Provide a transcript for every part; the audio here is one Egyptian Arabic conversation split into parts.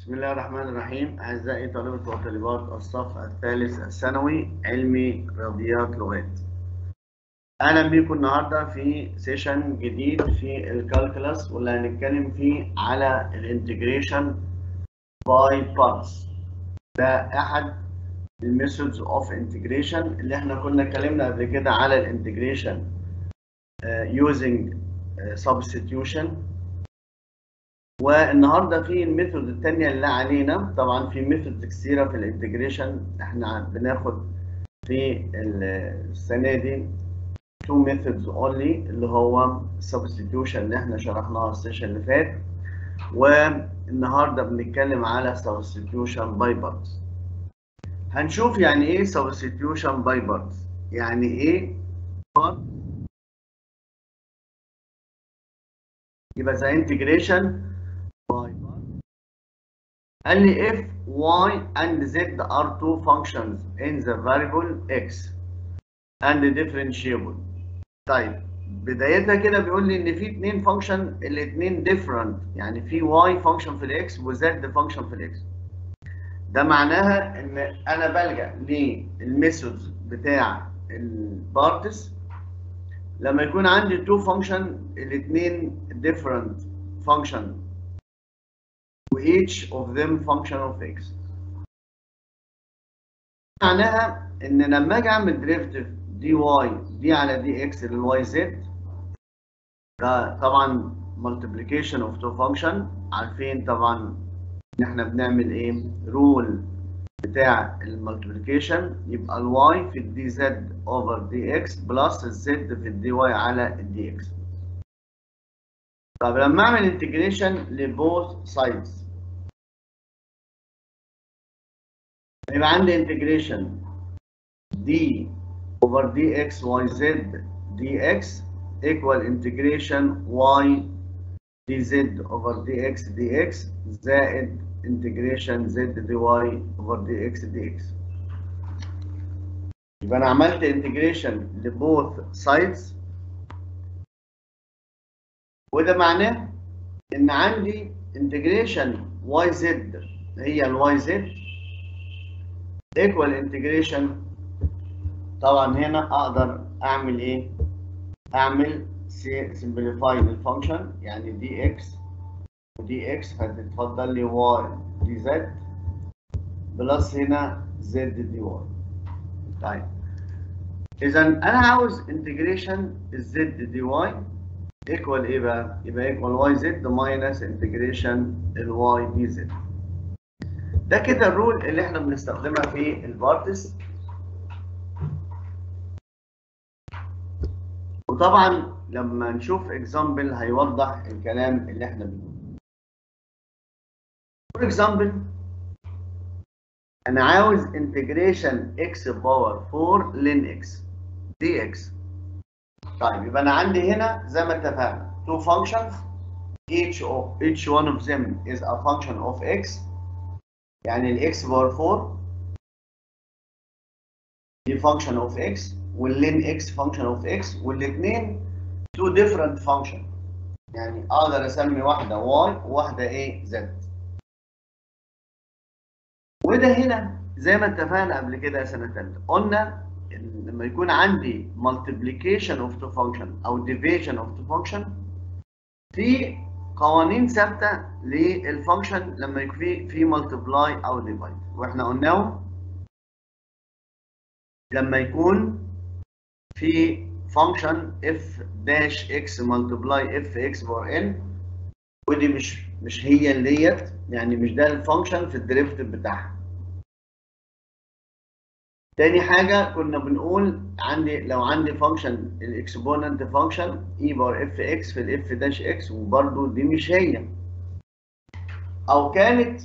بسم الله الرحمن الرحيم أعزائي طلبة وطالبات الصف الثالث الثانوي علمي رياضيات لغات أهلا بيكم النهاردة في سيشن جديد في الكالكلاس واللي هنتكلم فيه على الانتجريشن باي بارتس ده أحد الميثودز اوف انتجريشن اللي احنا كنا اتكلمنا قبل كده على الانتجريشن يوزنج سبستيوشن والنهارده في الميثود الثانيه اللي علينا طبعا في ميثودز كثيره في الانتجريشن احنا بناخد في السنه دي تو ميثودز اونلي اللي هو substitution اللي احنا شرحناها السيشن اللي فات والنهارده بنتكلم على substitution by parts هنشوف يعني ايه substitution by parts يعني ايه part يبقى the integration by part قال لي if y and z are two functions in the variable x and differentiable طيب بدايتها كده بيقول لي ان في اثنين فانكشن الاثنين different يعني في y فانكشن في الاكس وz فانكشن في الاكس ده معناها ان انا بلجا للميثودز بتاع البارتس لما يكون عندي تو فانكشن الاثنين different function each of them function of x معناها ان لما اجي اعمل ديريفيتيف دي واي دي على دي اكس للواي زد ده طبعا multiplication of two function عارفين طبعا ان احنا بنعمل ايه رول بتاع المالتيبليكيشن يبقى الواي في الدي زد اوفر دي اكس بلس الزد في الدي واي على الدي اكس طب لما اعمل انتجريشن لبوث سايدز يبقى عندي انتجريشن دي اوفر دي اكس واي زد دي اكس ايكوال انتجريشن واي دي زد اوفر دي اكس دي اكس زائد انتجريشن زد دي واي اوفر دي اكس دي اكس يبقى انا عملت انتجريشن لبوث سايدز وده معناه ان عندي انتجريشن واي زد هي الواي زد ايكوال انتجريشن طبعا هنا اقدر اعمل ايه اعمل سمبليفاي للفانكشن يعني دي اكس ودي اكس هتتفضل لي واي دي زد بلس هنا زد دي واي طيب اذا انا عاوز انتجريشن الزد دي واي ايكوال ايه بقى؟ يبقى ايكوال واي زد ماينس انتجريشن الواي دي زد. ده كده الرول اللي احنا بنستخدمها في البارتس. وطبعا لما نشوف اكزامبل هيوضح الكلام اللي احنا بنقوله. فور اكزامبل انا عاوز انتجريشن اكس باور 4 لين اكس دي اكس. طيب يبقى انا عندي هنا زي ما اتفقنا two functions each of each one of them is a function of x يعني الاكس باور 4 دي function of x واللين x function of x والاثنين two different function يعني اقدر اسمي واحده y وواحده ايه z وده هنا زي ما اتفقنا قبل كده سنه ثالثه قلنا لما يكون عندي multiplication of two function او division of two function في قوانين ثابته للفانكشن لما يكون في في multiply او divide واحنا قلناهم لما يكون في function f dash x multiply f x باور n ودي مش مش هي اللي ديت يعني مش ده الفانكشن في الديريفيتيف بتاعها تاني حاجة كنا بنقول عندي لو عندي فانكشن الاكسبوننت فانكشن اي بار اف اكس في الاف داش اكس وبرده دي مش هي او كانت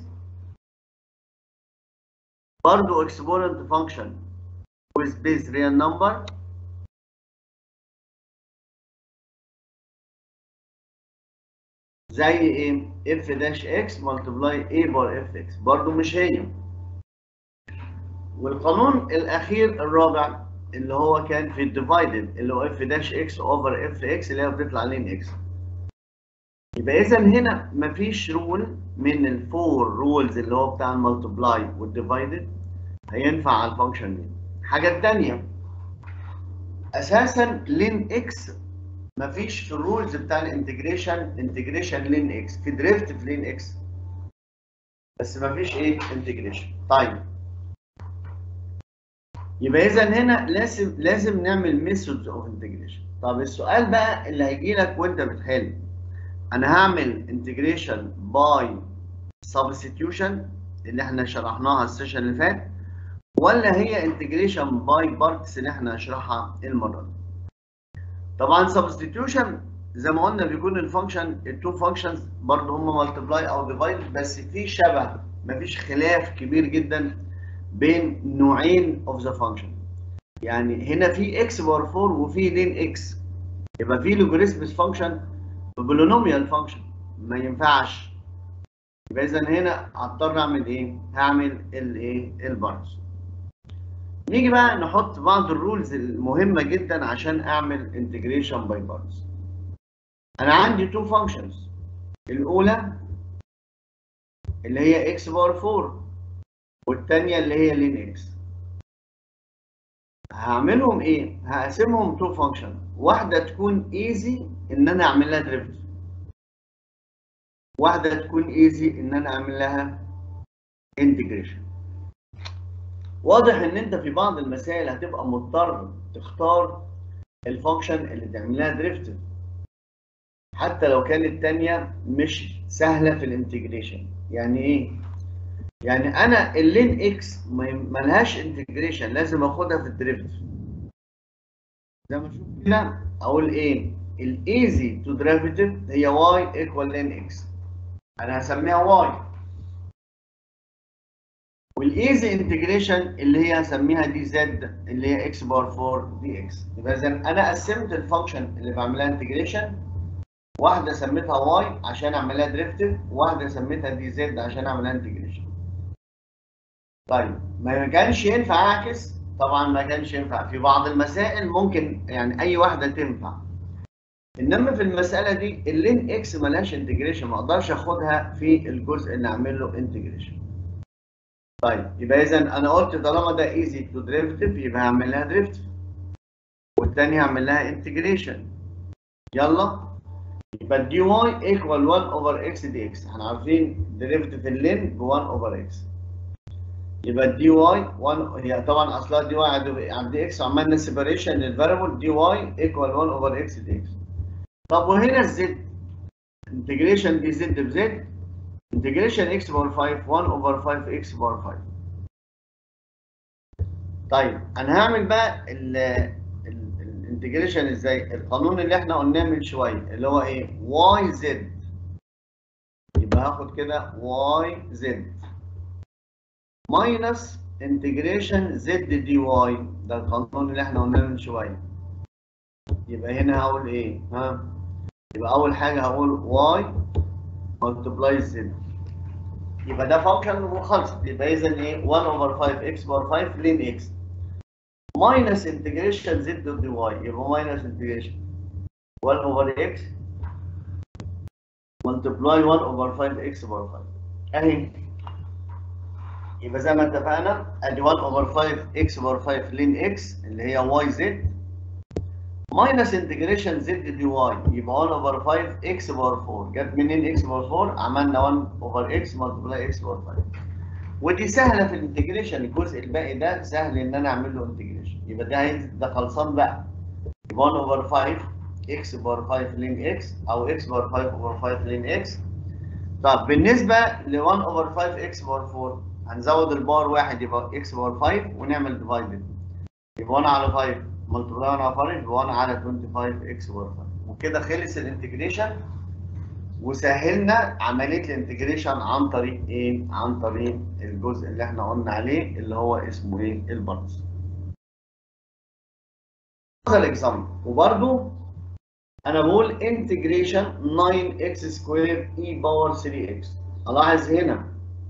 برضو اكسبوننت فانكشن with base real number زي ايه اف داش اكس ملتبلاي اي بار اف اكس برضو مش هي والقانون الاخير الرابع اللي هو كان في الديفايدد اللي هو اف داش اكس اوفر اف اكس اللي هي بتطلع لين اكس يبقى اذا هنا مفيش رول من الفور رولز اللي هو بتاع المالتبلاي والديفايدد هينفع على الفانكشن دي الحاجه الثانيه اساسا لين اكس مفيش في الرولز بتاع الانتجريشن انتجريشن لين اكس في دريفت في لين اكس بس مفيش ايه انتجريشن طيب يبقى اذا هنا لازم لازم نعمل ميثودز اوف انتجريشن طب السؤال بقى اللي هيجي لك وانت بتحل انا هعمل انتجريشن باي سبستيوشن اللي احنا شرحناها السيشن اللي فات ولا هي انتجريشن باي بارتس اللي احنا هنشرحها المره دي طبعا سبستيوشن زي ما قلنا بيكون الفانكشن التو فانكشنز برضه هم مالتبلاي او ديفايد بس في شبه مفيش خلاف كبير جدا بين نوعين اوف ذا فانكشن يعني هنا في اكس باور 4 وفي لين اكس يبقى في لوجاريثمس فانكشن بولينوميال فانكشن ما ينفعش يبقى اذا هنا هضطر اعمل ايه؟ هعمل الايه؟ البارتس نيجي بقى نحط بعض الرولز المهمه جدا عشان اعمل انتجريشن باي بارتس انا عندي تو فانكشنز الاولى اللي هي اكس باور 4 والثانيه اللي هي لين اكس هعملهم ايه هقسمهم تو فانكشن واحده تكون ايزي ان انا اعمل لها دريفت واحده تكون ايزي ان انا اعمل لها انتجريشن واضح ان انت في بعض المسائل هتبقى مضطر تختار الفانكشن اللي تعمل لها دريفت حتى لو كانت الثانيه مش سهله في الانتجريشن يعني ايه يعني انا اللين اكس ملهاش انتجريشن لازم اخدها في الدريفت زي ما نشوف كده اقول ايه الايزي تو ديريفيتيف هي واي ايكوال لين اكس انا هسميها واي والايزي انتجريشن اللي هي هسميها دي زد اللي هي اكس بار 4 دي اكس يبقى اذا انا قسمت الفانكشن اللي بعملها انتجريشن واحده سميتها واي عشان اعملها دريفتيف وواحده سميتها دي زد عشان اعملها انتجريشن طيب ما كانش ينفع اعكس طبعا ما كانش ينفع في بعض المسائل ممكن يعني اي واحده تنفع انما في المساله دي اللين اكس ملهاش انتجريشن ما اقدرش اخدها في الجزء اللي اعمل له انتجريشن طيب يبقى اذا انا قلت طالما ده ايزي تو دريفتيف يبقى هعمل لها دريفتيف والثاني هعمل لها انتجريشن يلا يبقى الدي واي ايكوال 1 اوفر اكس دي اكس احنا عارفين ديريفيتيف اللين ب 1 اوفر اكس يبقى الدي واي 1 هي طبعا اصلها دي واي عند دي اكس وعملنا سيبريشن للفاريبل دي واي ايكوال 1 اوفر اكس دي اكس طب وهنا الزد انتجريشن دي زد بزد انتجريشن اكس باور 5 1 اوفر 5 اكس باور 5 طيب انا هعمل بقى الانتجريشن ازاي القانون اللي احنا قلناه من شويه اللي هو ايه واي زد يبقى هاخد كده واي زد ماينس انتجريشن زد دي واي ده القانون اللي احنا قلناه من شويه يبقى هنا هقول ايه ها يبقى اول حاجه هقول واي ملتبلاي زد يبقى ده فانكشن وخلصت يبقى اذا ايه 1 اوفر 5 اكس بار 5 لين اكس ماينس انتجريشن زد دي واي يبقى ماينس انتجريشن 1 اوفر اكس ملتبلاي 1 اوفر 5 اكس بار 5 اهي يبقى زي ما اتفقنا ادي 1 اوفر 5 اكس بار 5 لين اكس اللي هي واي زد ماينس انتجريشن زد دي واي يبقى 1 اوفر 5 اكس بار 4 جت منين اكس بار 4 عملنا 1 اوفر اكس ملتبلاي اكس بار 5 ودي سهله في الانتجريشن الجزء الباقي ده سهل ان انا اعمل له انتجريشن يبقى ده هينزل ده خلصان بقى يبقى 1 اوفر 5 اكس بار 5 لين اكس او اكس بار 5 اوفر 5 لين اكس طب بالنسبه ل 1 اوفر 5 اكس بار 4 هنزود البار واحد يبقى اكس بار 5 ونعمل ديفايدد يبقى 1 على 5 ملتبلاي 1 على 5 يبقى 1 على 25 اكس بار 5 وكده خلص الانتجريشن وسهلنا عمليه الانتجريشن عن طريق ايه؟ عن طريق الجزء اللي احنا قلنا عليه اللي هو اسمه ايه؟ البارتس. هذا الاكزامبل وبرده انا بقول انتجريشن 9 اكس سكوير اي باور 3 اكس. الاحظ هنا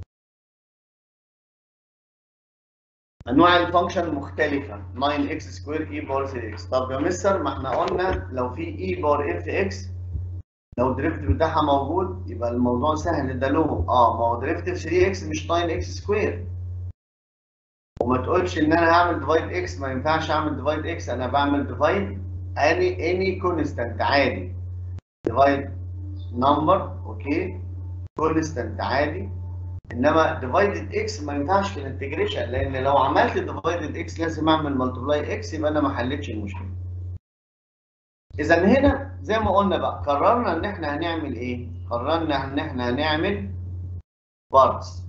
انواع الفانكشن مختلفه 9 اكس سكوير اي باور 3 اكس. طب يا مستر ما احنا قلنا لو في اي باور اف اكس لو الدريفتيف بتاعها موجود يبقى الموضوع سهل ده له اه ما هو دريفتيف 3 اكس مش 9 اكس سكوير وما تقولش ان انا هعمل ديفايد اكس ما ينفعش اعمل ديفايد اكس انا بعمل ديفايد اني اني كونستانت عادي ديفايد نمبر اوكي كونستانت عادي انما ديفايدد اكس ما ينفعش في الانتجريشن لان لو عملت ديفايدد اكس لازم اعمل ملتبلاي اكس يبقى انا ما حلتش المشكله اذا هنا زي ما قلنا بقى قررنا ان احنا هنعمل ايه قررنا ان احنا هنعمل بارتس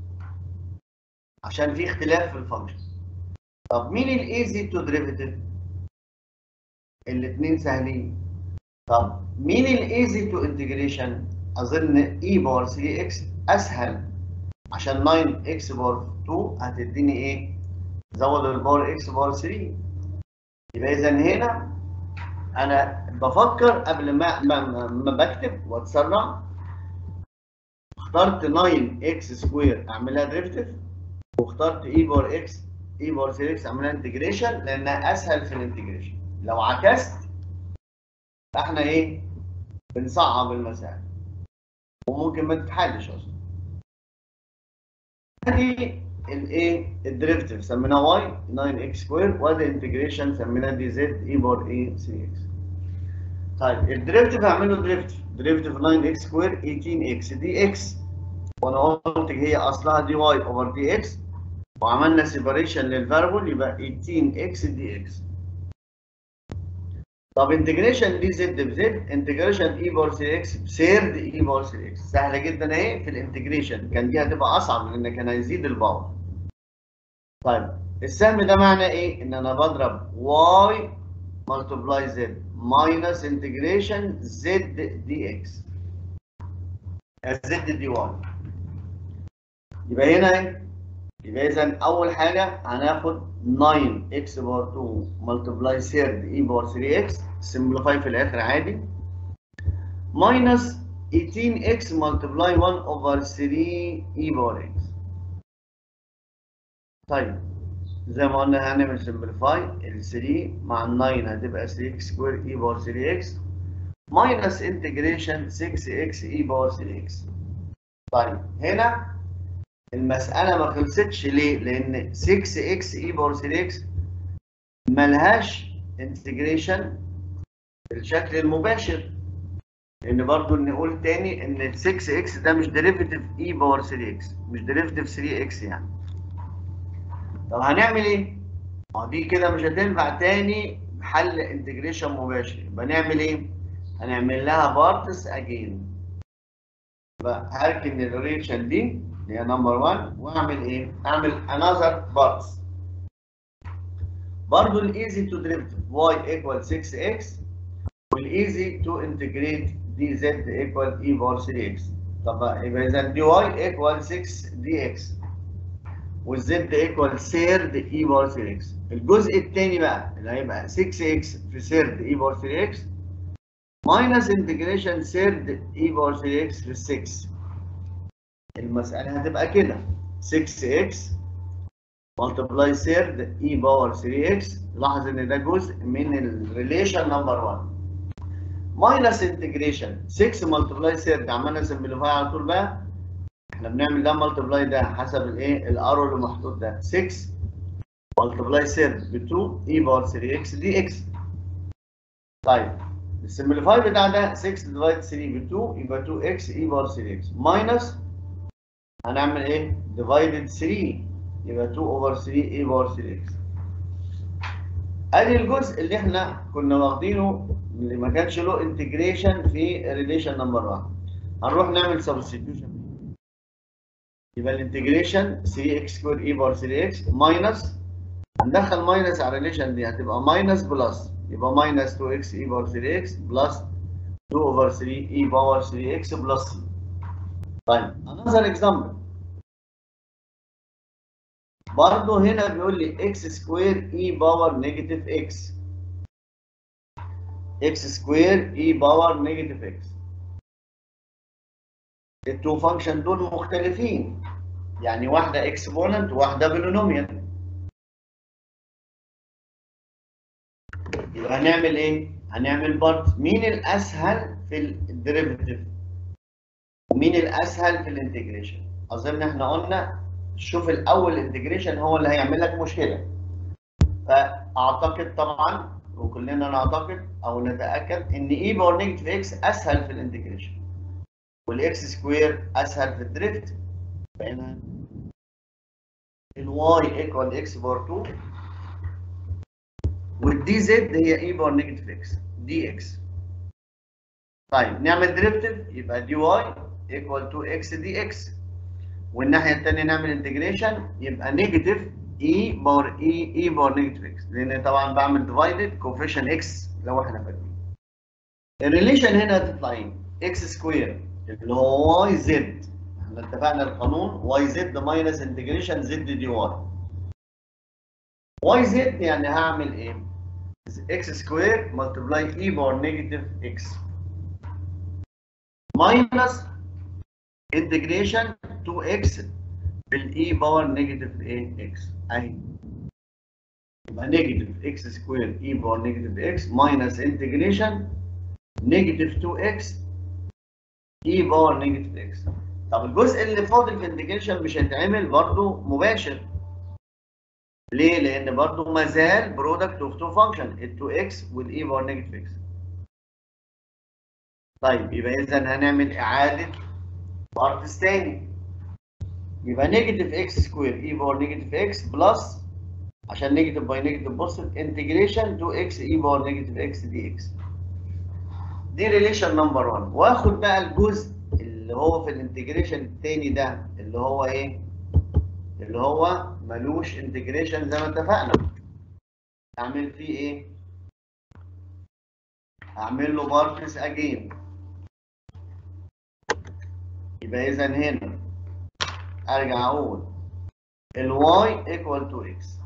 عشان في اختلاف في الفانكشن طب مين الايزي تو ديريفيتيف الاثنين سهلين طب مين الايزي تو انتجريشن اظن اي باور 3 اكس اسهل عشان 9 اكس باور 2 هتديني ايه زود الباور اكس باور 3 يبقى اذا هنا انا بفكر قبل ما ما, ما بكتب واتسرع اخترت 9 اكس سكوير اعملها ديريفيتيف واخترت اي باور اكس اي باور 3 اكس اعملها انتجريشن لانها اسهل في الانتجريشن لو عكست احنا ايه بنصعب المسائل وممكن ما تتحلش اصلا ادي الايه الدريفتيف سميناه واي 9 اكس سكوير وادي انتجريشن سميناه دي زد اي باور اي 3 اكس طيب الدريفتيف هعمله دريفتيف دريفتيف 9 اكس سكوير 18 اكس دي اكس وانا قلت هي اصلها دي واي اوفر دي اكس وعملنا سيبريشن للفاريبل يبقى 18 اكس دي اكس طب انتجريشن دي زد بزد انتجريشن اي باور 3 اكس بسيرد اي باور 3 اكس سهله جدا اهي في الانتجريشن كان دي هتبقى اصعب لان كان هيزيد الباور طيب السهم ده معناه ايه ان انا بضرب واي ملتبلاي زد ماينس انتجريشن زد دي اكس زد دي واي يبقى هنا ايه يبقى اذا اول حاجه هناخد 9 اكس باور 2 ملتبلاي سيرد اي باور 3 اكس سمبليفاي في الاخر عادي ماينس 18 اكس ملتبلاي 1 اوفر 3 اي باور اكس طيب زي ما قلنا هنعمل سمبليفاي ال 3 مع ال 9 هتبقى 3 اكس سكوير اي باور 3 اكس ماينس انتجريشن 6 اكس اي باور 3 اكس طيب هنا المسألة ما خلصتش ليه؟ لأن 6 اكس اي باور 3 اكس ملهاش انتجريشن بالشكل المباشر. لأن برضو نقول تاني إن ال 6 اكس ده مش ديريفيتيف اي باور 3 اكس، مش ديريفيتيف 3 اكس يعني. طب هنعمل إيه؟ ما دي كده مش هتنفع تاني حل انتجريشن مباشر، يبقى نعمل إيه؟ هنعمل لها بارتس أجين. يبقى هركن الريليشن دي اللي هي نمبر 1 واعمل ايه؟ اعمل انذر بارتس. برضه الايزي تو ديريفيتيف y ايكوال 6x والايزي تو انتجريت دي زد ايكوال اي باور 3x. طب يبقى اذا دي y ايكوال 6 دي اكس والزد ايكوال سيرد اي باور 3x. الجزء الثاني بقى اللي هيبقى 6x في سيرد اي باور 3x ماينس انتجريشن سيرد اي باور 3x في 6 المسألة هتبقى كده 6x ملتبلاي سيرد اي باور 3x لاحظ ان ده جزء من الريليشن نمبر 1 ماينس انتجريشن 6 ملتبلاي سيرد عملنا سمبليفاي على طول بقى احنا بنعمل ده ملتبلاي ده حسب الايه الارو اللي محطوط ده 6 ملتبلاي سيرد ب 2 اي باور 3x دي اكس طيب السمبليفاي بتاع ده 6 ديفايد 3 ب 2 يبقى 2 اكس اي باور 3 اكس ماينس هنعمل ايه؟ ديفايدد 3 يبقى 2 اوفر 3 اي باور 3 اكس ادي الجزء اللي احنا كنا واخدينه اللي ما كانش له انتجريشن في ريليشن نمبر 1 هنروح نعمل سبستيتيوشن يبقى الانتجريشن 3 اكس سكوير اي باور 3 اكس ماينس هندخل ماينس على الريليشن دي هتبقى ماينس بلس يبقى ماينس 2 اكس اي باور 3 اكس بلس 2 اوفر 3 اي باور 3 اكس بلس طيب another example برضه هنا بيقول لي اكس سكوير اي باور نيجاتيف اكس اكس سكوير اي باور نيجاتيف اكس التو فانكشن دول مختلفين يعني واحده اكسبوننت وواحده بولينوميال يبقى هنعمل ايه؟ هنعمل بارت مين الاسهل في الديريفيتيف ومين الاسهل في الانتجريشن اظن احنا قلنا شوف الاول الانتجريشن هو اللي هيعمل لك مشكله فاعتقد طبعا وكلنا نعتقد او نتاكد ان اي باور نيجاتيف اكس اسهل في الانتجريشن والاكس سكوير اسهل في الدريفت فهنا الواي ايكوال اكس باور 2 والدي زد هي اي باور نيجاتيف اكس دي اكس طيب نعمل دريفتيف يبقى دي واي ايكوال تو اكس دي اكس والناحيه الثانيه نعمل انتجريشن يبقى نيجاتيف اي باور اي اي باور نيجاتيف اكس لان طبعا بعمل ديفايدد كوفيشن اكس لو احنا فاكرين الريليشن هنا هتطلع ايه؟ اكس سكوير اللي هو واي زد احنا اتفقنا القانون واي زد ماينس انتجريشن زد دي واي واي زد يعني هعمل ايه؟ اكس سكوير ملتبلاي اي باور نيجاتيف اكس ماينس انتجريشن 2x بالاي باور نيجاتيف ايه اكس اهي يبقى نيجاتيف اكس سكوير اي باور نيجاتيف اكس ماينس انتجريشن نيجاتيف 2x اي باور نيجاتيف اكس طب الجزء اللي فاضل في الانتجريشن مش هيتعمل برضه مباشر ليه؟ لان برضه ما زال برودكت اوف تو فانكشن ال 2x والاي باور نيجاتيف اكس طيب يبقى اذا هنعمل اعاده بارتس تاني يبقى نيجاتيف اكس سكوير اي باور نيجاتيف اكس بلس عشان نيجاتيف باي نيجاتيف بوزيتيف انتجريشن 2 اكس اي باور نيجاتيف اكس دي اكس دي ريليشن نمبر 1 واخد بقى الجزء اللي هو في الانتجريشن التاني ده اللي هو ايه؟ اللي هو ملوش انتجريشن زي ما اتفقنا اعمل فيه ايه؟ اعمل له بارتس اجين يبقى اذا هنا ارجع اقول الواي ايكوال تو اكس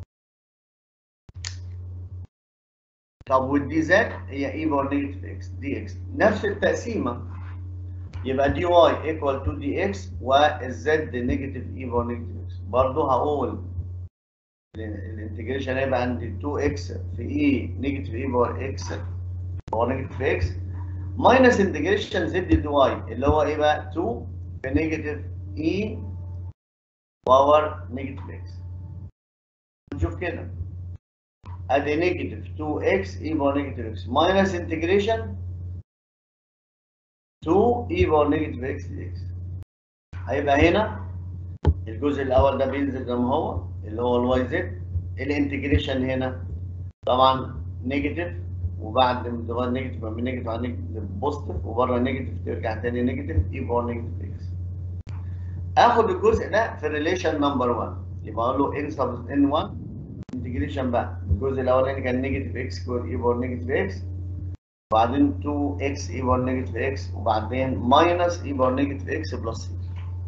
طب والدي زد هي اي باور نيجاتيف اكس دي اكس نفس التقسيمه يبقى دي واي ايكوال تو دي اكس والزد نيجاتيف اي باور نيجاتيف اكس برضه هقول الانتجريشن هيبقى عندي 2 اكس في اي نيجاتيف اي باور اكس باور نيجاتيف اكس ماينس انتجريشن زد دي واي اللي هو ايه بقى 2 في نيجاتيف اي باور نيجاتيف اكس نشوف كده ادي نيجاتيف 2 اكس اي باور نيجاتيف اكس ماينس انتجريشن 2 اي باور نيجاتيف اكس دي اكس هيبقى هنا الجزء الاول ده بينزل زي ما هو اللي هو الواي زد الانتجريشن هنا طبعا نيجاتيف وبعد ما نيجاتيف ما بين نيجاتيف على نيجاتيف بوزيتيف وبره نيجاتيف ترجع تاني نيجاتيف اي باور نيجاتيف اكس اخد الجزء ده في الريليشن نمبر 1 يبقى اقول له ان سب ان 1 انتجريشن بقى الجزء الاولاني كان نيجاتيف اكس سكوير اي باور نيجاتيف اكس وبعدين 2 اكس اي باور نيجاتيف اكس وبعدين ماينس اي باور نيجاتيف اكس بلس سي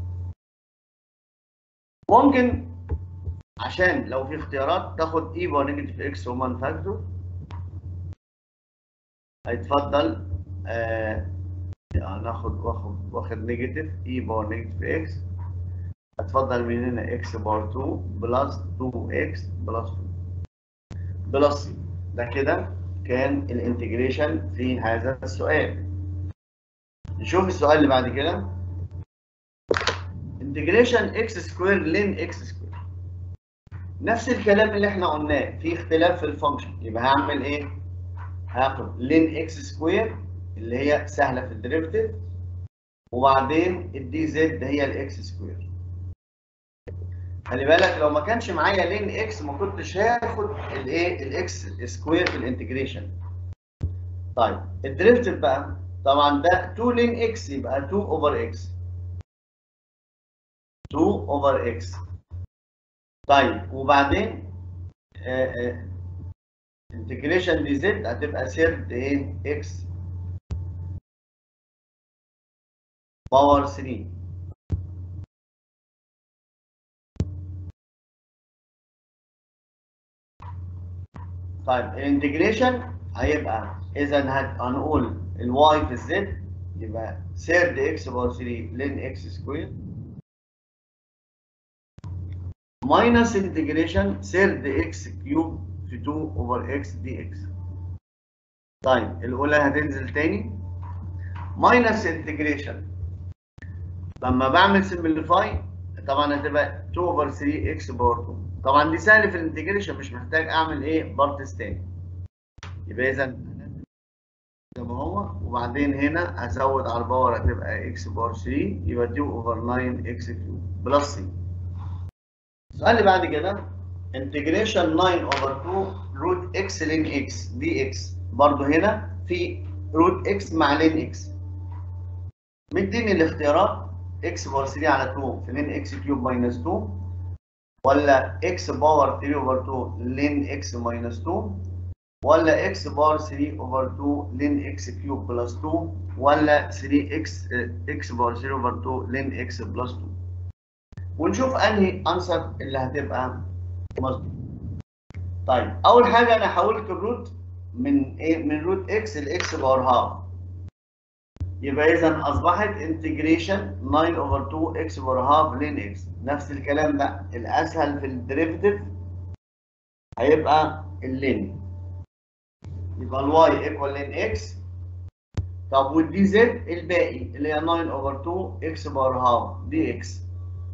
ممكن عشان لو في اختيارات تاخد اي باور نيجاتيف اكس ومان فاكتور هيتفضل آه ناخد واخد واخد نيجاتيف اي باور نيجاتيف اكس هتفضل من هنا اكس باور 2 بلس 2 اكس بلس 2 بلس سي ده كده كان الانتجريشن في هذا السؤال نشوف السؤال اللي بعد كده انتجريشن اكس سكوير لين اكس سكوير نفس الكلام اللي احنا قلناه في اختلاف في الفانكشن يبقى هعمل ايه هاخد لين اكس سكوير اللي هي سهله في الديريفيتيف وبعدين الدي زد هي الاكس سكوير خلي بالك لو ما كانش معايا لين اكس ما كنتش هاخد الايه الاكس سكوير في الانتجريشن طيب الديريفيتيف بقى طبعا ده 2 لين اكس يبقى 2 اوفر اكس 2 اوفر اكس طيب وبعدين انتجريشن دي زد هتبقى سيرد ايه اكس باور 3 طيب الانتجريشن هيبقى اذا هنقول الواي في الزد يبقى سيرد اكس باور 3 لين اكس سكوير ماينس انتجريشن سيرد اكس كيوب في 2 اوفر اكس دي اكس طيب الاولى هتنزل تاني ماينس انتجريشن لما بعمل سمبليفاي طبعا هتبقى 2 اوفر 3 اكس باور 2 طبعا دي سهل في الانتجريشن مش محتاج اعمل ايه بارتس تاني يبقى اذا زي ما هو وبعدين هنا هزود على الباور هتبقى اكس باور 3 يبقى 2 اوفر 9 اكس كيوب بلس سي السؤال اللي بعد كده انتجريشن 9 اوفر 2 روت اكس لين اكس دي اكس برضه هنا في روت اكس مع لين اكس مديني الاختيارات اكس باور 3 على 2 في لين اكس كيوب ماينس 2 ولا اكس باور 3 اوفر 2 لين اكس ماينس 2 ولا اكس بار 3 اوفر 2 لين اكس كيوب بلس 2 ولا 3 اكس اكس بار 3 اوفر 2 لين اكس بلس 2 ونشوف انهي انسر اللي هتبقى مظبوط طيب اول حاجه انا حولت الروت من ايه من روت اكس لاكس بار هاف يبقى اذا اصبحت انتجريشن 9 اوفر 2 اكس بار هاف لين اكس نفس الكلام ده الاسهل في الديريفيتيف هيبقى اللين يبقى الواي ايكوال لين اكس طب والدي زد الباقي اللي هي 9 اوفر 2 اكس بار هاف دي اكس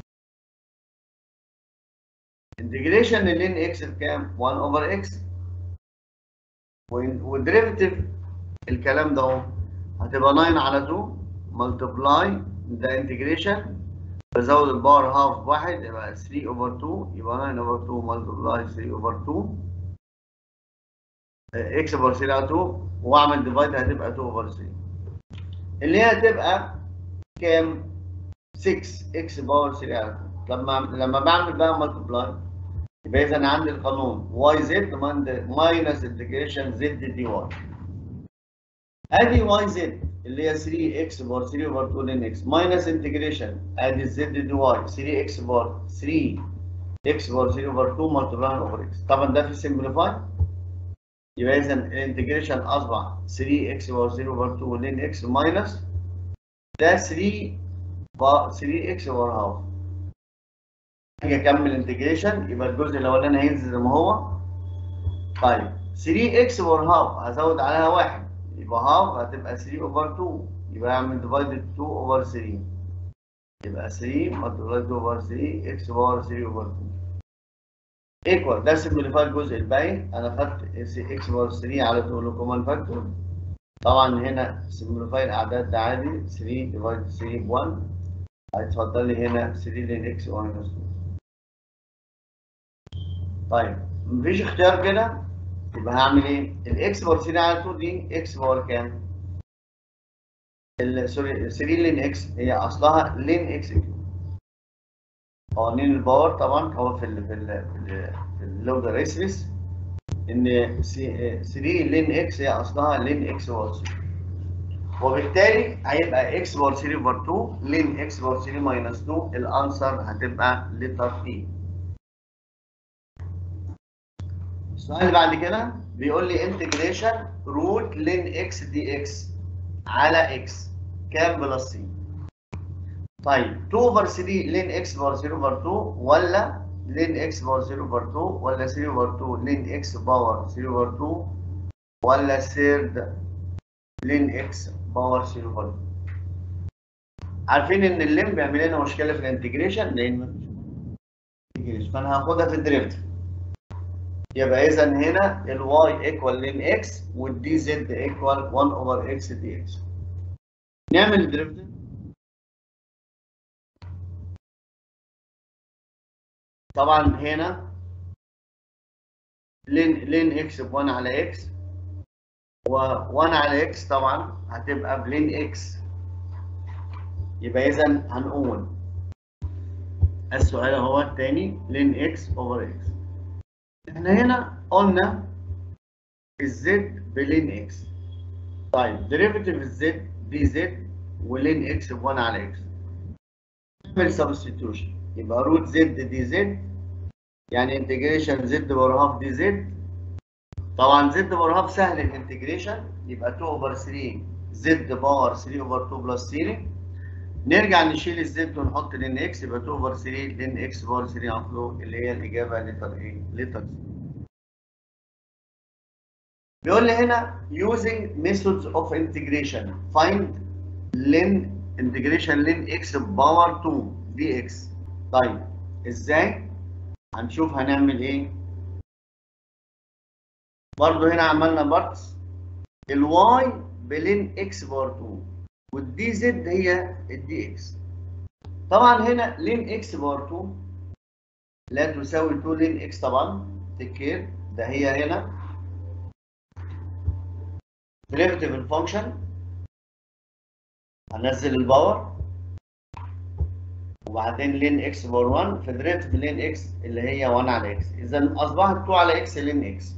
انتجريشن لين اكس بكام 1 اوفر اكس والديريفيتيف الكلام ده اهو هتبقى 9 على 2 ملتبلاي ده انتجريشن بزود الباور هاف بواحد يبقى 3 اوفر 2 يبقى 9 اوفر 2 ملتبلاي 3 اوفر 2 اكس باور 3 على 2 واعمل ديفايد هتبقى 2 اوفر 3 اللي هي هتبقى كام 6 اكس باور 3 على 2 لما لما بعمل بقى ملتبلاي يبقى اذا انا عندي القانون واي زد ماينس انتجريشن زد دي واي ادي واي زد اللي هي 3 اكس باور 3 اوفر 2 لين اكس ماينس انتجريشن ادي الزد دي واي 3 اكس باور 3 اكس باور 3 اوفر 2 ملتبلاي اوفر اكس طبعا ده في سمبليفاي يبقى اذا الانتجريشن اصبح 3 اكس باور 0 اوفر 2 لين اكس ماينس ده 3 3 اكس باور هاف اجي اكمل انتجريشن يبقى الجزء الاولاني هينزل زي ما هو طيب 3 اكس باور هاف هزود عليها واحد يبقى هاف هتبقى 3 اوفر 2 يبقى اعمل ديفايد 2 اوفر 3 يبقى 3 ملتبلاي 2 اوفر 3 اكس باور 3 اوفر 2 ايكوال ده سمبليفاي الجزء الباقي انا خدت اكس باور 3 على 2 له كومن فاكتور طبعا هنا سمبليفاي الاعداد ده عادي 3 ديفايد 3 ب 1 هيتفضل لي هنا 3 لين اكس ماينس 2 طيب مفيش اختيار كده يبقى هعمل ايه؟ الاكس باور 3 على 2 دي اكس باور كام؟ سوري 3 لين اكس هي اصلها لين اكس كيوب قوانين الباور طبعا هو في ال في ال في, ال في اللودر ريسبس ان 3 لين اكس هي اصلها لين اكس باور 3 وبالتالي هيبقى اكس باور 3 اوفر 2 لين اكس باور 3 ماينس 2 الانسر هتبقى لتر اي السؤال اللي بعد كده بيقول لي انتجريشن روت لين اكس دي اكس على اكس كام بلس سي طيب 2 اوفر 3 لين اكس باور 0 اوفر 2 ولا لين اكس باور 0 اوفر 2 ولا 3 اوفر 2 لين اكس باور 3 اوفر 2 ولا سيرد لين اكس باور 3 اوفر 2 عارفين ان اللين بيعمل لنا مشكله في الانتجريشن لان مفيش فانا هاخدها في الدريفت يبقى اذا هنا الواي ايكوال لين اكس والدي زد ايكوال 1 اوفر اكس دي اكس نعمل الدريفت طبعا هنا لين لين اكس ب 1 على اكس و1 على اكس طبعا هتبقى بلين اكس يبقى اذا هنقول السؤال هو الثاني لين اكس اوفر اكس احنا هنا قلنا الزد بلين اكس طيب ديريفيتيف الزد دي زد ولين اكس ب 1 على اكس نعمل سبستيتيوشن يبقى روت زد دي زد يعني انتجريشن زد باور هاف دي زد طبعا زد باور هاف سهل الانتجريشن يبقى 2 اوفر 3 زد باور 3 اوفر 2 بلس 3 نرجع نشيل الزد ونحط لين اكس يبقى 2 اوفر 3 لين اكس باور 3 هنفلو اللي هي الاجابه لتر ايه؟ لتر سي بيقول لي هنا using methods of integration find لين انتجريشن لين اكس باور 2 دي اكس طيب ازاي هنشوف هنعمل ايه برضو هنا عملنا بارتس الواي بلين اكس باور 2 والدي زد هي الدي اكس طبعا هنا لين اكس باور 2 لا تساوي 2 لين اكس طبعا تكير ده هي هنا ديريفيتيف الفانكشن هنزل الباور وبعدين لين اكس باور 1 في ديريفيتيف لين اكس اللي هي 1 على اكس اذا اصبحت 2 على اكس لين اكس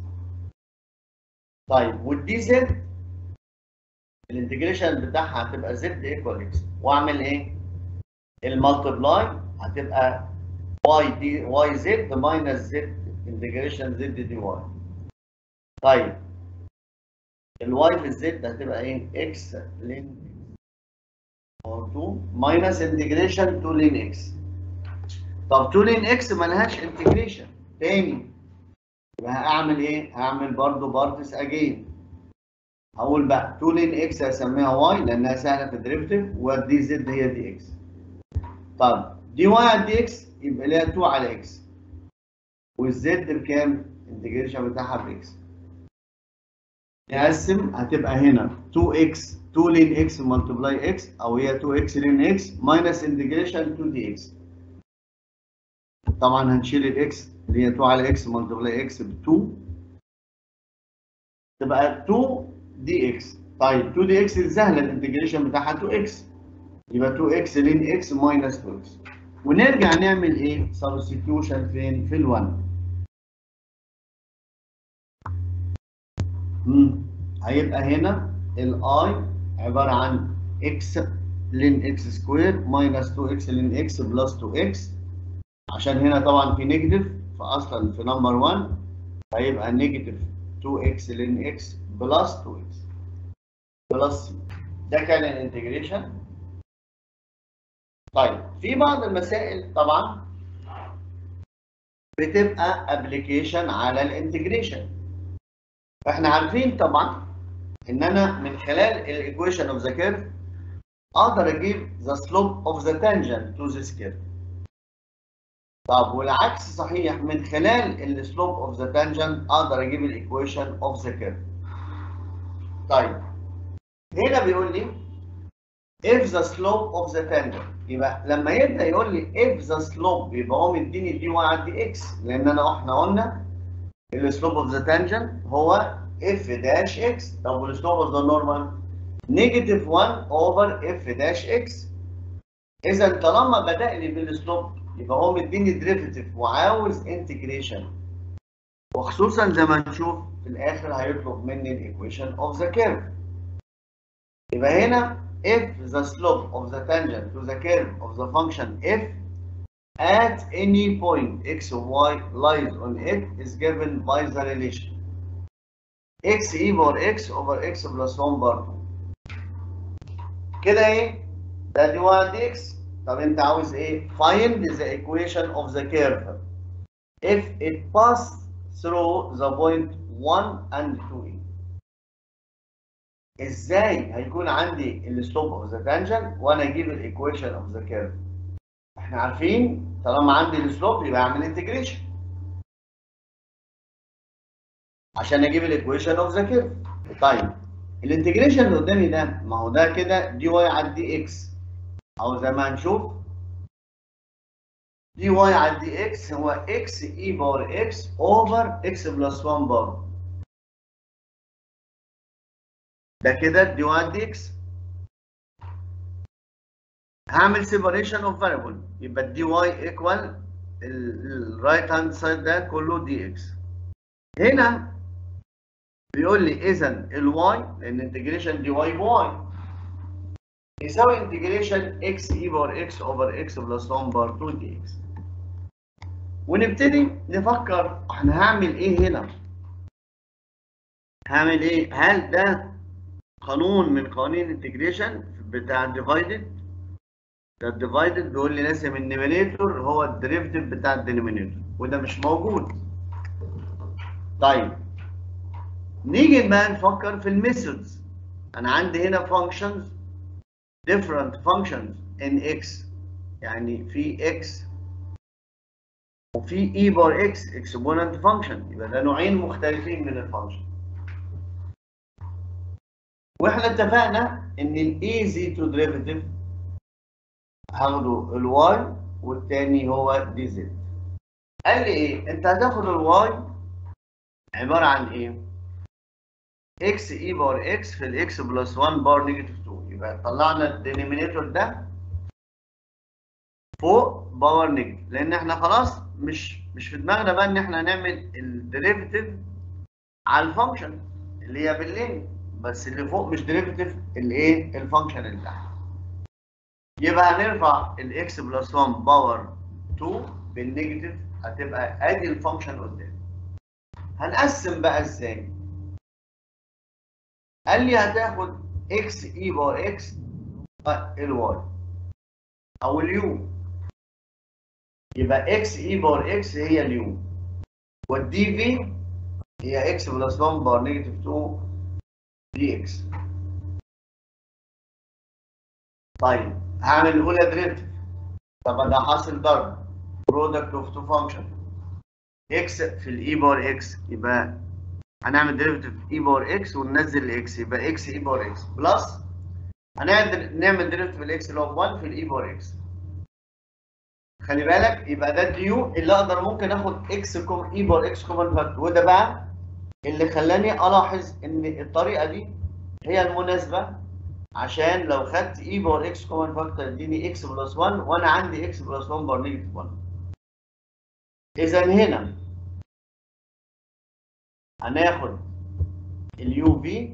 طيب والدي زد الانتجريشن بتاعها هتبقى زد ايكوال اكس واعمل ايه؟ المالتبلاي هتبقى واي دي واي زد ماينس زد انتجريشن زد دي واي طيب الواي في الزد هتبقى ايه؟ اكس لين باور 2 ماينس انتجريشن 2 لين اكس طب 2 لين اكس مالهاش انتجريشن تاني يبقى هعمل ايه؟ هعمل برضو بارتس اجين هقول بقى 2 لين اكس هسميها واي لانها سهله في الديريفيتيف والدي زد هي دي اكس طب دي واي على دي اكس يبقى ليها 2 على اكس والزد بكام؟ الانتجريشن بتاعها باكس نقسم هتبقى هنا 2 اكس 2 لين اكس ملتبلاي اكس او هي 2 اكس لين اكس ماينس انتجريشن 2 دي اكس طبعا هنشيل الاكس اللي هي 2 على اكس ملتبلاي اكس ب 2 تبقى 2 دي اكس طيب 2 دي اكس سهله الانتجريشن بتاعها 2 اكس يبقى 2 اكس لين اكس ماينس 2 اكس ونرجع نعمل ايه سبستيتيوشن فين في ال1 امم هيبقى هنا الاي عباره عن اكس لين اكس سكوير ماينس 2 اكس لين اكس بلس 2 اكس عشان هنا طبعا في نيجاتيف فاصلا في نمبر 1 هيبقى نيجاتيف 2 اكس لين اكس بلس 2 اكس بلس ده كان الانتجريشن طيب في بعض المسائل طبعا بتبقى ابلكيشن على الانتجريشن احنا عارفين طبعا ان انا من خلال الايكويشن اوف ذا كيرف اقدر اجيب ذا سلوب اوف ذا تانجنت تو ذيس كيرف طب والعكس صحيح من خلال السلوب اوف ذا تانجنت اقدر اجيب الايكويشن اوف ذا كيرف طيب هنا بيقول لي if the slope of the tangent يبقى لما يبدا يقول لي if the slope يبقى هو مديني دي واي على دي اكس لان انا احنا قلنا السلوب اوف ذا تانجنت هو اف داش اكس طب والسلوب اوف ذا نورمال نيجاتيف 1 اوفر اف داش اكس اذا طالما بدا لي بالسلوب يبقى هو مديني ديريفيتيف وعاوز انتجريشن وخصوصا زي ما نشوف في الاخر هيطلب مني الايكويشن اوف ذا كيرف يبقى هنا if the slope of the tangent to the curve of the function f at any point x or y lies on it is given by the relation x e over x over x plus 1 bar 2 كده ايه ده دي واحد x طب انت عاوز ايه find the equation of the curve if it passed through the point 1 and 2 ازاي هيكون عندي السلوب اوف ذا تانجنت وانا اجيب الايكويشن اوف ذا كيرف احنا عارفين طالما عندي السلوب يبقى اعمل انتجريشن عشان اجيب الايكويشن اوف ذا كيرف طيب الانتجريشن اللي قدامي ده ما هو ده كده دي واي على دي اكس او زي ما هنشوف دي واي على دي اكس هو اكس اي باور اكس اوفر اكس بلس 1 باور ده كده دي واي دي اكس هعمل سيبريشن اوف فاريبل يبقى الدي واي ايكوال الرايت هاند سايد ده كله دي اكس هنا بيقول لي اذا الواي لان انتجريشن دي واي بواي يساوي انتجريشن اكس اي باور اكس اوفر اكس بلس 1 بار 2 دي اكس ونبتدي نفكر احنا هعمل ايه هنا هعمل ايه هل ده قانون من قوانين الانتجريشن بتاع الديفايدد ده الديفايدد بيقول لي لازم النيمينيتور هو الديريفيتيف بتاع الدينومينيتور وده مش موجود طيب نيجي بقى نفكر في الميثودز انا عندي هنا فانكشنز different functions in x يعني في x وفي e بار x exponent function يبقى ده نوعين مختلفين من الفانكشن واحنا اتفقنا ان الاي زي تو ديريفيتيف هاخده الواي والتاني هو دي زد قال لي ايه انت هتاخد الواي عباره عن ايه اكس اي بار اكس في الاكس بلس 1 بار نيجاتيف 2 يبقى طلعنا الدينومينيتور ده فوق باور نيجاتيف لان احنا خلاص مش مش في دماغنا بقى ان احنا نعمل الديريفيتيف على الفانكشن اللي هي بالليل بس اللي فوق مش ديريفيتيف الايه الفانكشن اللي تحت يبقى هنرفع الاكس بلس 1 باور 2 بالنيجاتيف هتبقى ادي الفانكشن قدام هنقسم بقى ازاي قال لي هتاخد اكس اي باور اكس الواي او اليو يبقى اكس اي باور اكس هي اليو والدي في هي اكس بلس 1 باور نيجاتيف 2 دي اكس طيب هعمل الاولى دريفت طبعا ده حاصل ضرب برودكت اوف تو فانكشن اكس في الاي باور اكس يبقى هنعمل ديريفيتيف اي باور اكس وننزل الاكس يبقى اكس اي باور اكس بلس هنعمل نعمل ديريفيتيف الاكس اللي هو 1 في الاي باور اكس خلي بالك يبقى ده الديو اللي اقدر ممكن اخد اكس كوم اي باور اكس كومن فاكتور وده بقى اللي خلاني الاحظ ان الطريقه دي هي المناسبه عشان لو خدت اي باور اكس كومن فاكتور يديني اكس بلس 1 وانا عندي اكس بلس 1 باور نيجاتيف 1 اذا هنا هناخد اليو في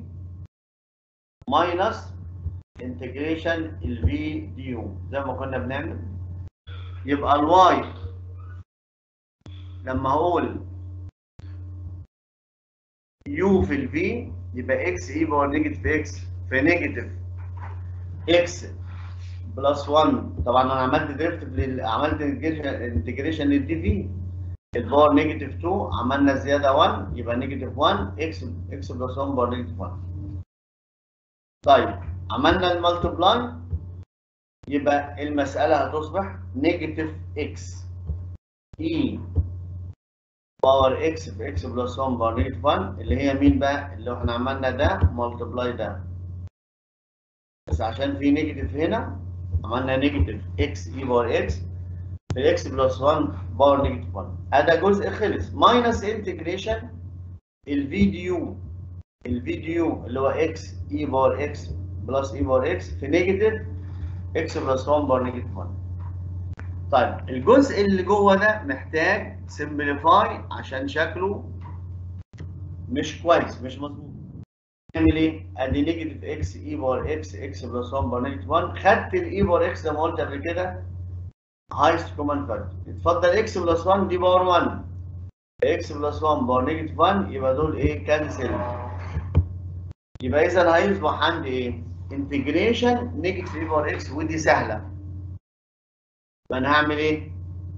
ماينس انتجريشن الفي دي يو زي ما كنا بنعمل يبقى الواي لما اقول يو في الفي يبقى اكس اي باور نيجاتيف اكس في نيجاتيف اكس بلس 1 طبعا انا عملت ديريفت عملت انتجريشن للدي في الباور نيجاتيف 2 عملنا زياده 1 يبقى نيجاتيف 1 اكس اكس بلس 1 باور نيجاتيف 1 طيب عملنا المالتبلاي يبقى المساله هتصبح نيجاتيف اكس اي باور اكس في اكس بلس 1 باور نيجاتيف 1 اللي هي مين بقى اللي احنا عملنا ده مالتبلاي ده بس عشان في نيجاتيف هنا عملنا نيجاتيف اكس اي باور اكس في اكس بلس 1 باور نيجاتيف 1 هذا جزء خلص ماينس انتجريشن الفي دي يو الفي دي يو اللي هو اكس اي باور اكس بلس اي باور اكس في نيجاتيف اكس بلس 1 باور نيجاتيف 1 طيب الجزء اللي جوه ده محتاج سمبليفاي عشان شكله مش كويس مش مظبوط نعمل ايه؟ ادي نيجاتيف اكس اي باور اكس اكس بلس 1 باور نيجاتيف 1 خدت الاي باور اكس زي ما قلت قبل كده هايست كومن فاكتور اتفضل اكس بلس 1 دي باور 1 اكس بلس 1 باور نيجاتيف 1 يبقى دول ايه كانسل يبقى اذا هيصبح عندي ايه انتجريشن نيجاتيف اي باور اكس ودي سهله فانا هعمل ايه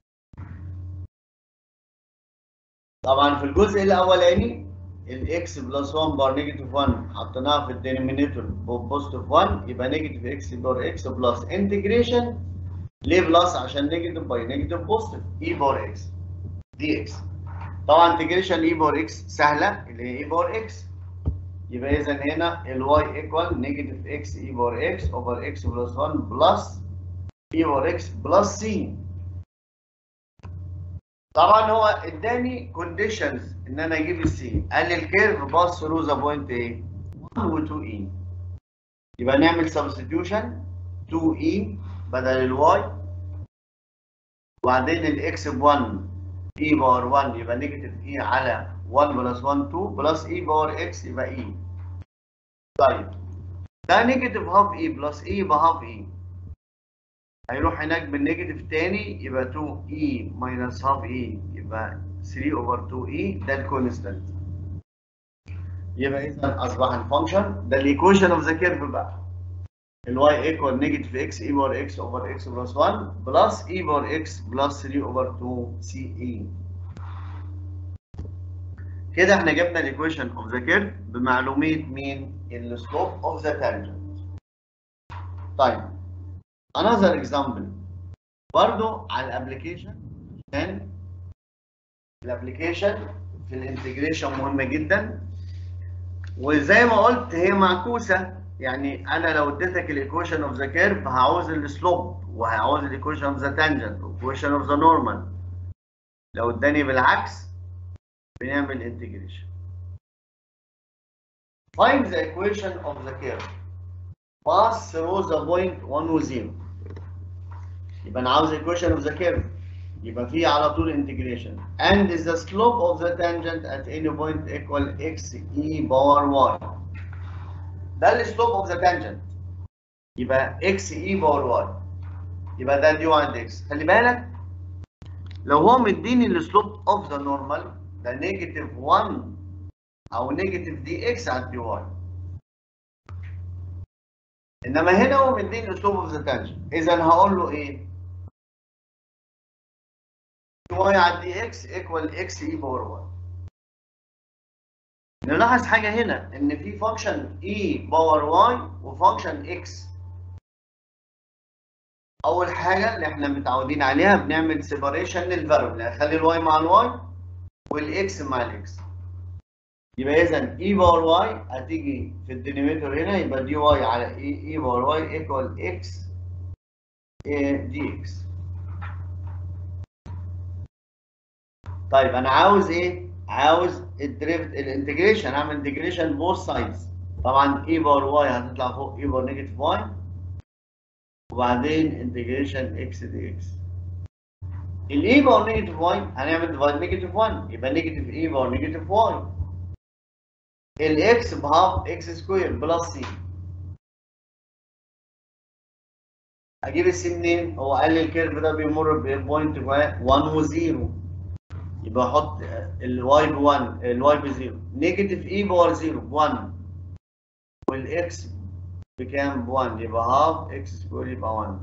طبعا في الجزء الاولاني الاكس بلس 1 باور نيجاتيف 1 حطيناها في الدينومينيتور بوزيتيف 1 يبقى نيجاتيف اكس باور اكس بلس انتجريشن ليه بلس عشان نيجاتيف باي نيجاتيف بوزيتيف اي باور اكس دي اكس طبعا انتجريشن اي باور اكس سهله اللي هي اي باور اكس يبقى اذا هنا الواي ايكوال نيجاتيف اكس اي باور اكس اوفر اكس بلس 1 بلس اي باور اكس بلس سي طبعا هو اداني كونديشنز ان انا اجيب السي قال لي الكيرف باص ثرو ذا بوينت ايه 1 و 2 اي يبقى نعمل سبستيتيوشن 2 اي بدل الواي وبعدين الاكس ب 1 اي باور 1 يبقى نيجاتيف اي على 1 بلس 1 2 بلس اي باور اكس يبقى اي طيب ده نيجاتيف هاف اي بلس اي يبقى هاف اي هيروح هناك بالنيجاتيف تاني يبقى 2 اي ماينس هاف اي يبقى 3 اوفر 2 اي ده الكونستانت يبقى اذا اصبح الفانكشن ده الايكويشن اوف ذا كيرف بقى الواي ايكوال نيجاتيف اكس اي باور اكس اوفر اكس بلس 1 بلس اي باور اكس بلس 3 اوفر 2 سي اي كده احنا جبنا الايكويشن اوف ذا كيرف بمعلوميه مين السلوب اوف ذا تانجنت طيب another example برضو على الابلكيشن عشان الابلكيشن في الانتجريشن مهمه جدا وزي ما قلت هي معكوسه يعني انا لو اديتك الايكويشن اوف ذا كيرف هعوز السلوب وهعوز الايكويشن اوف ذا تانجنت والايكويشن اوف ذا نورمال لو اداني بالعكس بنعمل انتجريشن find the equation of the curve pass through the point 1 و 0 يبقى انا عاوز equation of the curve يبقى في على طول integration and the slope of the tangent at any point equal x e power y ده السلوب اوف ذا تانجنت يبقى x e باور y يبقى ده دي عند x خلي بالك لو هو مديني السلوب اوف ذا نورمال ده نيجاتيف 1 او نيجاتيف دي اكس على دي واي انما هنا هو مديني السلوب اوف ذا تانجنت اذا هقول له ايه؟ دي واي على دي اكس ايكوال اكس اي باور واي نلاحظ حاجه هنا ان في فانكشن اي باور واي وفانكشن اكس اول حاجه اللي احنا متعودين عليها بنعمل سيباريشن للفاريبل يعني نخلي الواي مع الواي والاكس مع الاكس يبقى اذا اي باور واي هتيجي في الدينيميتور هنا يبقى دي واي على اي اي باور واي ايكوال اكس دي اكس طيب انا عاوز ايه؟ عاوز الدريفت الانتجريشن اعمل انتجريشن بوث سايدز طبعا اي باور واي هتطلع فوق اي باور نيجاتيف واي وبعدين انتجريشن اكس دي اكس الاي باور نيجاتيف واي هنعمل ديفايد نيجاتيف 1 يبقى نيجاتيف اي باور نيجاتيف واي الاكس بهاف اكس سكوير بلس سي اجيب السي منين؟ هو قال لي الكيرف ده بيمر ببوينت 1 و0 يبقى احط الواي ب 1 الواي ب 0 نيجاتيف اي باور 0 ب 1 والاكس بكام ب 1 يبقى هاف اكس سكوير يبقى 1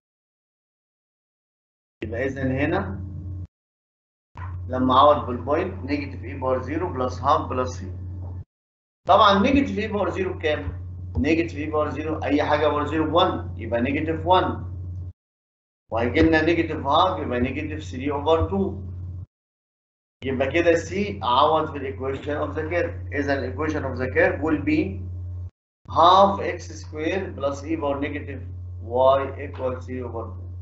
يبقى اذا هنا لما اعوض بالبوينت نيجاتيف اي باور 0 بلس هاف بلس سي طبعا نيجاتيف اي باور 0 بكام؟ نيجاتيف اي باور 0 اي حاجه باور 0 ب 1 يبقى نيجاتيف 1 وهيجي لنا نيجاتيف هاف يبقى نيجاتيف 3 اوفر 2 يبقى كده سي اعوض في الايكويشن اوف ذا كيرف اذا الايكويشن اوف ذا كيرف will be half x square plus e power negative y equal 3 over 2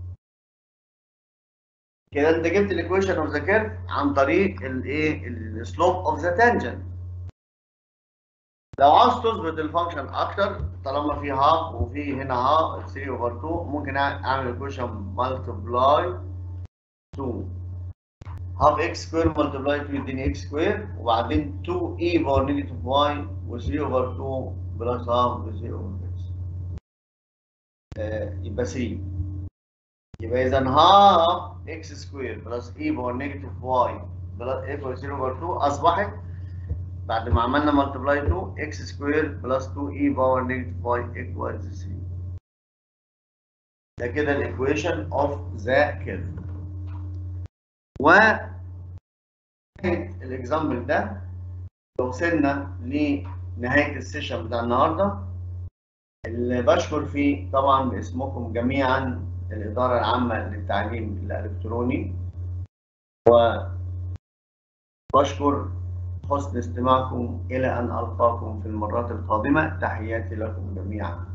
كده انت جبت الايكويشن اوف ذا كيرف عن طريق الايه السلوب اوف ذا تانجنت لو عاوز تظبط الفانكشن اكتر طالما في هاف وفي هنا هاف 3 اوفر 2 ممكن اعمل ايكويشن مالتبلاي 2 هاف اكس سكوير مالتبلاي 2 يديني اكس سكوير وبعدين 2 اي باور نيجاتيف واي و3 اوفر 2 بلس هاف ب 0 اوفر اكس يبقى 3 يبقى اذا هاف اكس سكوير بلس اي باور نيجاتيف واي بلس ايكوال 0 اوفر 2 اصبحت بعد ما عملنا مالتبلاي 2 اكس سكوير بلس 2 اي باور نيجاتيف واي ايكوال 3 ده كده الايكويشن اوف ذا كيرف و الاكزامبل ده وصلنا لنهايه السيشن بتاع النهارده اللي بشكر فيه طبعا باسمكم جميعا الاداره العامه للتعليم الالكتروني وبشكر حسن استماعكم الى ان القاكم في المرات القادمه تحياتي لكم جميعا